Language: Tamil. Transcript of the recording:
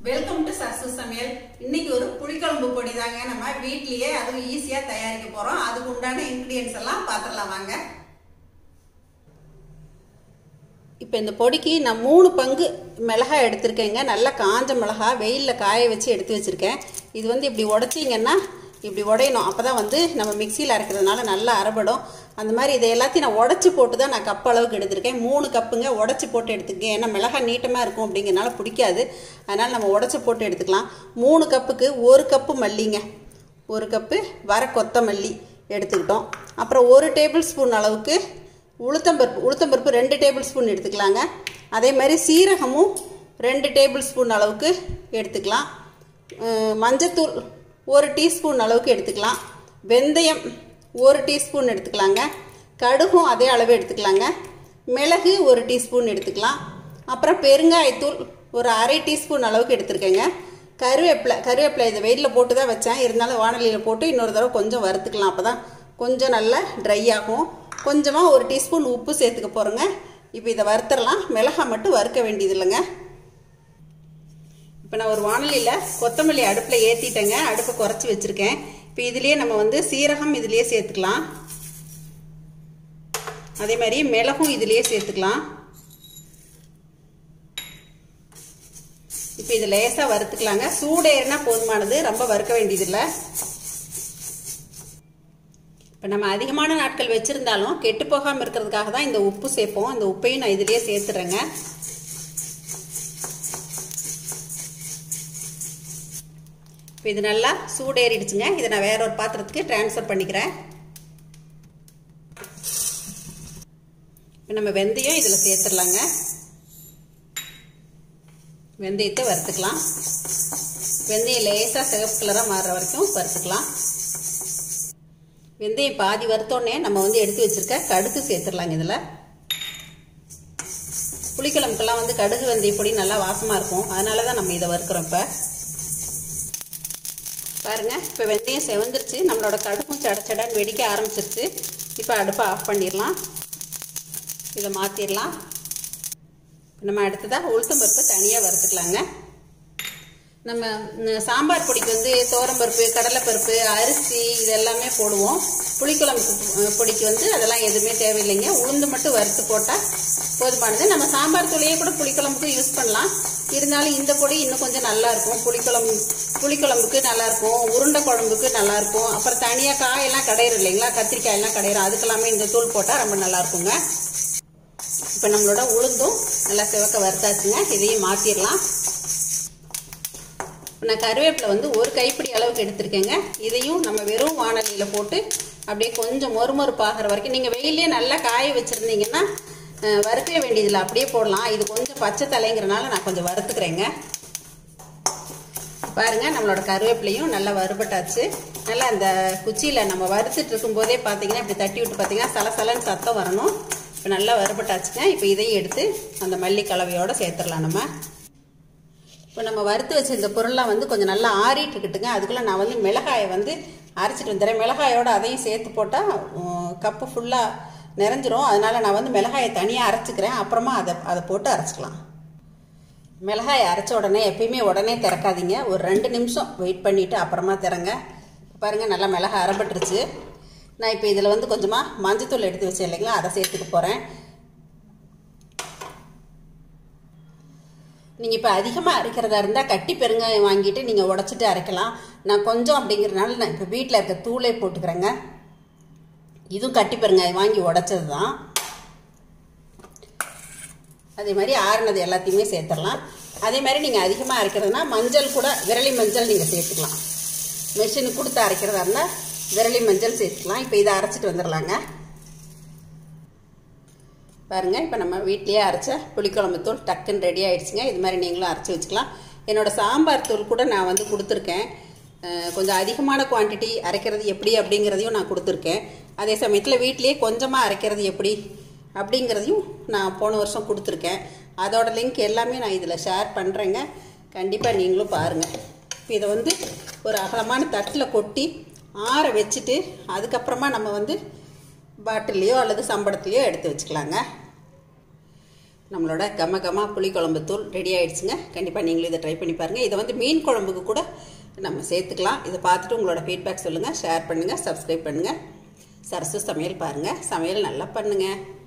வெல்கம் டு சசு சமையல் இன்னைக்கு ஒரு புளிக்குழம்பு பொடி தாங்க நம்ம வீட்லயே அதுவும் ஈஸியா தயாரிக்க போறோம் அதுக்கு உண்டான இன்கிரியன்ஸ் எல்லாம் பார்த்துடலாம் வாங்க இப்போ இந்த பொடிக்கு நான் மூணு பங்கு மிளகாய் எடுத்திருக்கேங்க நல்லா காஞ்ச மிளகாய் வெயிலில் காய வச்சு எடுத்து வச்சுருக்கேன் இது வந்து இப்படி உடைச்சிங்கன்னா இப்படி உடையணும் அப்போ தான் வந்து நம்ம மிக்சியில் அரைக்கிறதுனால நல்லா அரைபடும் அந்த மாதிரி இதை எல்லாத்தையும் நான் உடச்சி போட்டு தான் நான் கப் அளவுக்கு எடுத்திருக்கேன் மூணு கப்புங்க உடச்சி போட்டு எடுத்துக்கேன் ஏன்னா மிளகாய் நீட்டமாக இருக்கும் அப்படிங்கிறனால பிடிக்காது அதனால் நம்ம உடச்சி போட்டு எடுத்துக்கலாம் மூணு கப்புக்கு ஒரு கப்பு மல்லிங்க ஒரு கப்பு வர கொத்தமல்லி எடுத்துக்கிட்டோம் அப்புறம் ஒரு டேபிள் ஸ்பூன் அளவுக்கு உளுத்தம்பருப்பு உளுத்தம்பருப்பு ரெண்டு டேபிள் ஸ்பூன் எடுத்துக்கலாங்க அதே மாதிரி சீரகமும் ரெண்டு டேபிள் ஸ்பூன் அளவுக்கு எடுத்துக்கலாம் அஹ் மஞ்சத்தூள் ஒரு டீஸ்பூன் அளவுக்கு எடுத்துக்கலாம் வெந்தயம் ஒரு டீஸ்பூன் எடுத்துக்கலாங்க கடுகும் அதே அளவு எடுத்துக்கலாங்க மிளகு ஒரு டீஸ்பூன் எடுத்துக்கலாம் அப்புறம் பெருங்காயத்தூள் ஒரு அரை டீஸ்பூன் அளவுக்கு எடுத்துருக்கேங்க கருவேப்பிலை கருவேப்பிலை இதை வெயிலில் போட்டு தான் வச்சேன் இருந்தாலும் வானலியில் போட்டு இன்னொரு தடவை கொஞ்சம் வறுத்துக்கலாம் அப்போ தான் கொஞ்சம் நல்லா ட்ரை ஆகும் கொஞ்சமாக ஒரு டீஸ்பூன் உப்பு சேர்த்துக்க போகிறோங்க இப்போ இதை வறுத்துடலாம் மிளகாய் மட்டும் வறுக்க வேண்டியது இல்லைங்க இப்போ நான் ஒரு வானலியில் கொத்தமல்லி அடுப்பில் ஏற்றிட்டேங்க அடுப்பை குறைச்சி வச்சுருக்கேன் இப்போ இதுலேயே நம்ம வந்து சீரகம் இதுலேயே சேர்த்துக்கலாம் அதே மாதிரி மிளகும் இதுலேயே சேர்த்துக்கலாம் இப்போ இது லேசாக வறுத்துக்கலாங்க சூடேறினா போதுமானது ரொம்ப வறுக்க வேண்டியதில்லை இப்போ நம்ம அதிகமான நாட்கள் வச்சுருந்தாலும் கெட்டு போகாமல் இருக்கிறதுக்காக தான் இந்த உப்பு சேர்ப்போம் இந்த உப்பையும் நான் இதுலேயே சேர்த்துறேங்க இப்போ இது நல்லா சூடேறிடுச்சுங்க இதை நான் வேற ஒரு பாத்திரத்துக்கு டிரான்ஸ்ஃபர் பண்ணிக்கிறேன் இப்போ நம்ம வெந்தயம் இதில் சேர்த்துடலாங்க வெந்தயத்தை வறுத்துக்கலாம் வெந்தயம் லேசாக சிகப்பு கலராக மாறுற வரைக்கும் வறுத்துக்கலாம் வெந்தயம் பாதி வறுத்தோடனே நம்ம வந்து எடுத்து வச்சிருக்க கடுகு சேர்த்துடலாங்க இதில் புளிக்குழம்புக்கெல்லாம் வந்து கடுகு வெந்தய பொடி நல்லா வாசமாக இருக்கும் அதனால தான் நம்ம இதை வறுக்கிறோம் இப்போ பாருங்க இப்போ வெந்தயம் செவந்துருச்சு நம்மளோட கடுகும் சட சடன்னு வெடிக்க ஆரம்பிச்சிருச்சு இப்போ அடுப்பை ஆஃப் பண்ணிடலாம் இதை மாற்றிடலாம் நம்ம அடுத்ததாக உளுத்தம்பருப்பு தனியாக வறுத்துக்கலாங்க நம்ம சாம்பார் பொடிக்கு வந்து தோரம்பருப்பு கடலைப்பருப்பு அரிசி இது எல்லாமே போடுவோம் புளிக்குழம்பு பொடிக்கு வந்து அதெல்லாம் எதுவுமே தேவையில்லைங்க உளுந்து மட்டும் வறுத்து போட்டால் போதுமானது நம்ம சாம்பார் தூளையே கூட புளிக்குழம்புக்கு யூஸ் பண்ணலாம் இருந்தாலும் இந்த பொடி இன்னும் கொஞ்சம் நல்லா இருக்கும் புளிக்குழம்பு புளிக்குழம்புக்கு நல்லா இருக்கும் உருண்டை குழம்புக்கு நல்லா இருக்கும் அப்புறம் தனியாக காயெல்லாம் கடையிறோம் இல்லைங்களா கத்திரிக்காயெல்லாம் கடையிறோம் அதுக்கெல்லாமே இந்த தூள் போட்டால் ரொம்ப நல்லா இருக்குங்க இப்போ நம்மளோட உளுந்தும் நல்லா சிவக்க வறுத்தாச்சுங்க இதையும் மாற்றிடலாம் நான் கருவேப்பிலை வந்து ஒரு கைப்பிடி அளவுக்கு எடுத்திருக்கேங்க இதையும் நம்ம வெறும் வானலியில் போட்டு அப்படியே கொஞ்சம் மொறுமொறுப்பாகிற வரைக்கும் நீங்கள் வெயிலே நல்லா காய வச்சுருந்தீங்கன்னா வறுக்க வேண்டியதில்லை அப்படியே போடலாம் இது கொஞ்சம் பச்சை தலைங்கிறனால நான் கொஞ்சம் வறுத்துக்கிறேங்க பாருங்கள் நம்மளோட கருவேப்பிலையும் நல்லா வறுபட்டாச்சு நல்லா அந்த குச்சியில் நம்ம வறுத்துட்டு இருக்கும்போதே பார்த்தீங்கன்னா இப்படி தட்டி விட்டு பார்த்தீங்கன்னா சலசலன்னு சத்தம் வரணும் இப்போ நல்லா வறுபட்டாச்சுங்க இப்போ இதையும் எடுத்து அந்த மல்லி கலவையோடு சேர்த்துடலாம் நம்ம இப்போ நம்ம வறுத்து வச்ச இந்த பொருள்லாம் வந்து கொஞ்சம் நல்லா ஆறிட்டு இருக்கட்டுங்க அதுக்குள்ளே நான் வந்து மிளகாயை வந்து அரைச்சிட்டு வந்துடுறேன் மிளகாயோட அதையும் சேர்த்து போட்டால் கப்பு ஃபுல்லாக நிறைஞ்சிரும் அதனால் நான் வந்து மிளகாயை தனியாக அரைச்சிக்கிறேன் அப்புறமா அதை அதை போட்டு அரைச்சிக்கலாம் மிளகாயை அரைச்ச உடனே எப்பயுமே உடனே திறக்காதீங்க ஒரு ரெண்டு நிமிஷம் வெயிட் பண்ணிவிட்டு அப்புறமா திறங்க பாருங்கள் நல்லா மிளகாய் அரைப்பட்டுருச்சு நான் இப்போ இதில் வந்து கொஞ்சமாக மஞ்சத்தூள் எடுத்து வச்சேன் இல்லைங்களா அதை சேர்த்துக்க போகிறேன் நீங்கள் இப்போ அதிகமாக அரைக்கிறதா இருந்தால் கட்டி பெருங்காயம் வாங்கிட்டு நீங்கள் உடச்சிட்டு அரைக்கலாம் நான் கொஞ்சம் அப்படிங்கிறனால நான் இப்போ வீட்டில் இருக்க தூளே போட்டுக்கிறேங்க இதுவும் கட்டி பெருங்காயம் வாங்கி உடச்சது தான் அதே மாதிரி ஆறுனது எல்லாத்தையுமே சேர்த்துடலாம் அதே மாதிரி நீங்கள் அதிகமாக அரைக்கிறதுனா மஞ்சள் கூட விரலி மஞ்சள் நீங்கள் சேர்த்துக்கலாம் மிஷினுக்கு கொடுத்து அரைக்கிறதா இருந்தால் விரலி மஞ்சள் சேர்த்துக்கலாம் இப்போ இதை அரைச்சிட்டு வந்துடலாங்க பாருங்கள் இப்போ நம்ம வீட்லேயே அரைச்ச புளிக்குழம்பு தூள் டக்குன்னு ரெடி ஆகிடுச்சுங்க இது மாதிரி நீங்களும் அரைச்சி வச்சுக்கலாம் என்னோடய சாம்பார் தூள் கூட நான் வந்து கொடுத்துருக்கேன் கொஞ்சம் அதிகமான குவான்டிட்டி அரைக்கிறது எப்படி அப்படிங்கிறதையும் நான் கொடுத்துருக்கேன் அதே சமயத்தில் வீட்லேயே கொஞ்சமாக அரைக்கிறது எப்படி அப்படிங்கிறதையும் நான் போன வருஷம் கொடுத்துருக்கேன் அதோட லிங்க் எல்லாமே நான் இதில் ஷேர் பண்ணுறேங்க கண்டிப்பாக நீங்களும் பாருங்கள் இப்போ இதை வந்து ஒரு அகலமான தட்டில் கொட்டி ஆற வச்சுட்டு அதுக்கப்புறமா நம்ம வந்து பாட்டிலையோ அல்லது சம்பளத்துலையோ எடுத்து வச்சுக்கலாங்க நம்மளோட கம கமா புளிக்குழம்பு தூள் ரெடி ஆயிடுச்சுங்க கண்டிப்பாக நீங்களும் இதை ட்ரை பண்ணி பாருங்கள் இதை வந்து மீன் குழம்புக்கு கூட நம்ம சேர்த்துக்கலாம் இதை பார்த்துட்டு உங்களோட ஃபீட்பேக் சொல்லுங்கள் ஷேர் பண்ணுங்கள் சப்ஸ்கிரைப் பண்ணுங்கள் சரசு சமையல் பாருங்கள் சமையல் நல்லா பண்ணுங்கள்